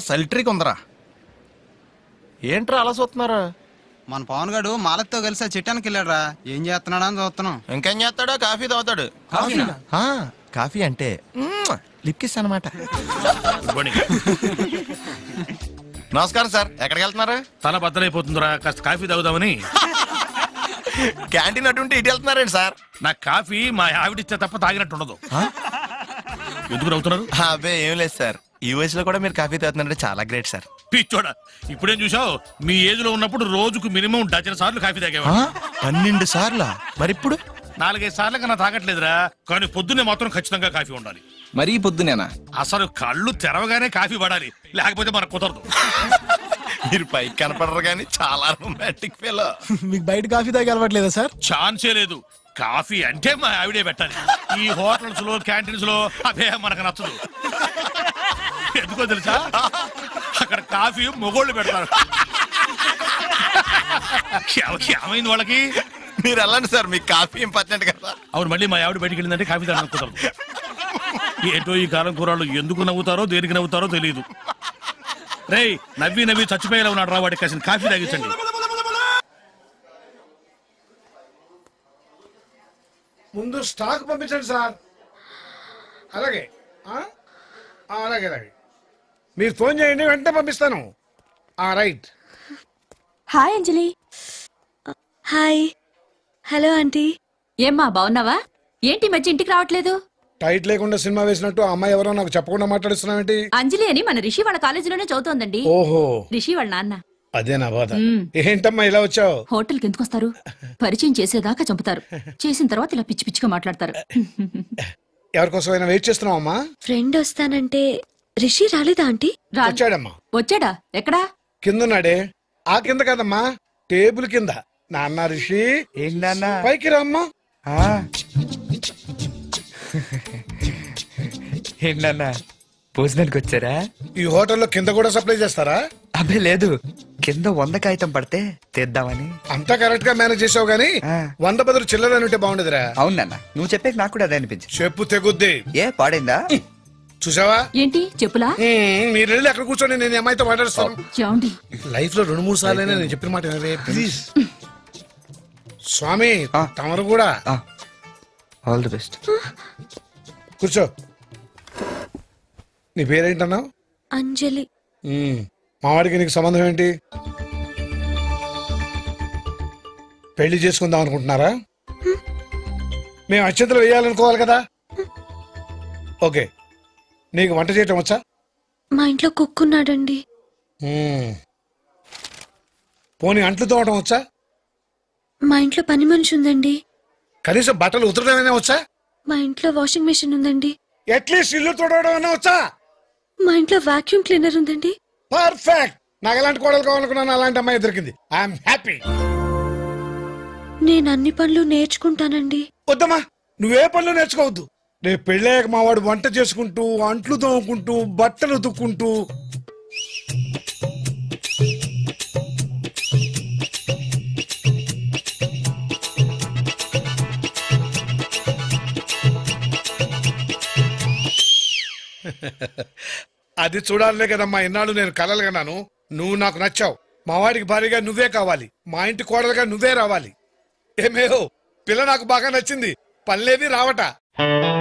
సల్ట్రీకి ఉందరా ఏంట్రా అలా చూస్తున్నారా మన పవన్ గారు మాలతో కలిసి ఆ చిట్టానికి వెళ్ళాడురా ఏం చేస్తున్నాడా అని చూస్తున్నాం ఇంకేం చేస్తాడో కాఫీ తాగుతాడు ఆ, కాఫీ అంటే లిప్ కిస్ అనమాట నమస్కారం సార్ ఎక్కడికి వెళ్తున్నారు తల బద్దలైపోతుందిరా కాస్త కాఫీ తాగుదామని క్యాంటీన్ అటుంటే ఇటు వెళ్తున్నారండి సార్ నా కాఫీ మా ఆవిడిస్తే తప్ప తాగినట్టు ఉండదు ఆ? ఎందుకు నవ్వుతున్నారు అబ్బే ఏం లేదు సార్ ఈ వయసులో కూడా మీరు కాఫీ తాగుతున్నారంటే చాలా గ్రేట్ సార్ పిచ్చోడా ఇప్పుడేం చూసావు మీ ఏజ్ లో ఉన్నప్పుడు రోజుకు మినిమం డజన్ సార్లు కాఫీ ఆ? తాగేవా పన్నెండు సార్లా మరి ఇప్పుడు నాలుగైదు సార్లు కన్నా తాగట్లేదురా కానీ పొద్దున్నే మాత్రం ఖచ్చితంగా కాఫీ ఉండాలి మరీ పొద్దునేనా అసలు కళ్ళు తెరవగానే కాఫీ పడాలి లేకపోతే మనకు కుదరదు మీరు పైకి కనపడరు కానీ చాలా రొమాంటిక్ ఫీల్ మీకు బయట కాఫీ తాగి అలవాట్లేదా సార్ ఛాన్సే లేదు కాఫీ అంటే మా ఆవిడే పెట్టాలి ఈ హోటల్స్ లో క్యాంటీన్స్ లో అదే మనకు నచ్చదు ఎందుకో తెలుసా అక్కడ కాఫీ మొగోళ్ళు పెడతారు ఏమ- ఏమైంది వాళ్ళకి మీరు వెళ్ళండి సార్ మీకు కాఫీ ఇంపార్టెంట్ కదా అవును మళ్ళీ మా ఆవిడ బయటికి వెళ్ళిందంటే కాఫీ తాగడం కుదరదు ఏంటో ఈ కాలం కూరళ్ళు ఎందుకు నవ్వుతారో దేనికి నవ్వుతారో తెలియదు రేయ్ నవ్వి నవ్వి చచ్చిపోయేలా ఉన్నాడు రా వాడికి కాసిన కాఫీ తాగించండి ముందు స్టాక్ పంపించండి సార్ అలాగే ఆ? ఆ, అలాగే అలాగే మీరు ఫోన్ చేయండి వెంటనే పంపిస్తాను ఆ right hi Anjali hi hello aunty ఏమ్మా బాగున్నావా ఏంటి ఈ మధ్య ఇంటికి రావట్లేదు టైట్ లేకుండా సినిమా వేసినట్టు ఆ అమ్మాయి ఎవరో నాకు చెప్పకుండా మాట్లాడిస్తున్నావేంటి అంజలి అని మన రిషి వాళ్ళ కాలేజీలోనే చదువుతోందండి ఓహో రిషి వాళ్ళ నాన్న అదే నా బాధ ఏంటమ్మా ఇలా వచ్చావు హోటల్కి ఎందుకు వస్తారు పరిచయం చేసేదాకా చంపుతారు చేసిన తర్వాత ఇలా పిచ్చి పిచ్చిగా మాట్లాడతారు ఎవరికోసమైనా వెయిట్ చేస్తున్నావు అమ్మా ఫ్రెండ్ వస్తానంటే రిషి రాలేదా ఆంటీ రా- వచ్చాడమ్మా వచ్చాడా ఎక్కడా కిందన్నాడే ఆ కింద కదమ్మా టేబుల్ కింద నాన్న రిషి ఏంటన్నా పైకి రామ్మా ఏంటన్నా భోజనానికి వచ్చారా ఈ హోటల్లో కింద కూడా సప్లై చేస్తారా అబ్బే లేదు కింద వంద కాగితం పడితే తెద్దామని అంతా కరెక్ట్ గా మేనేజ్ చేసావు గానీ ఆ. వంద బదులు చిల్లర ఉంటే బాగుండేదిరా అవునన్న నువ్వు చెప్పాక నాకు కూడా అదే అనిపించింది చెప్పు తెగుద్ది ఏ పాడైందా చూసావా ఏంటి చెప్పులా మ్మ్, మీరు వెళ్ళి అక్కడ కూర్చొని నేను ఈ అమ్మాయితో మాట్లాడుస్తాను ఏమండి లైఫ్ లో రెండు మూడు సార్లు నేను చెప్పిన మాట వినరే ప్లీజ్ స్వామి ఆ. తమరు కూడా ఆల్ ది బెస్ట్ కూర్చో నీ పేరేంటన్నావు అంజలి మ్మ్. మావాడికి నీకు సంబంధం ఏంటి పెళ్లి చేసుకుందాం అనుకుంటున్నారా మేము అత్యంతలు వేయాలనుకోవాలి కదా ఓకే నీకు వంట చేయటం వచ్చా మా ఇంట్లో కుక్కున్నాడండి మ్మ్. పోనీ అంట్లు తోవటం వచ్చా మా ఇంట్లో పని మనిషి ఉందండి కనీసం బట్టలు ఉతరడమైనా వచ్చా మా ఇంట్లో వాషింగ్ మెషిన్ ఉందండి అట్లీస్ట్ ఇల్లు తోడవడం వచ్చా మా ఇంట్లో వాక్యూమ్ క్లీనర్ ఉందండి పర్ఫెక్ట్ నాకు ఎలాంటి కోడలు కావాలనుకున్నాను అలాంటి అమ్మాయి దొరికింది ఐఎమ్ హ్యాపీ నేను అన్ని పనులు నేర్చుకుంటానండి వద్దమ్మా నువ్వే పనులు నేర్చుకోవద్దు రేపు పెళ్ళాక మా వాడు వంట చేసుకుంటూ అంట్లు తోముకుంటూ బట్టలు ఉతుక్కుంటూ అది చూడాలనే కదమ్మా ఇన్నాళ్ళు నేను కలలు కన్నాను నువ్వు నాకు నచ్చావు మా వాడికి భారీగా నువ్వే కావాలి మా ఇంటి కోడలుగా నువ్వే రావాలి ఏమేహో పిల్ల నాకు బాగా నచ్చింది పనిలేవి రావట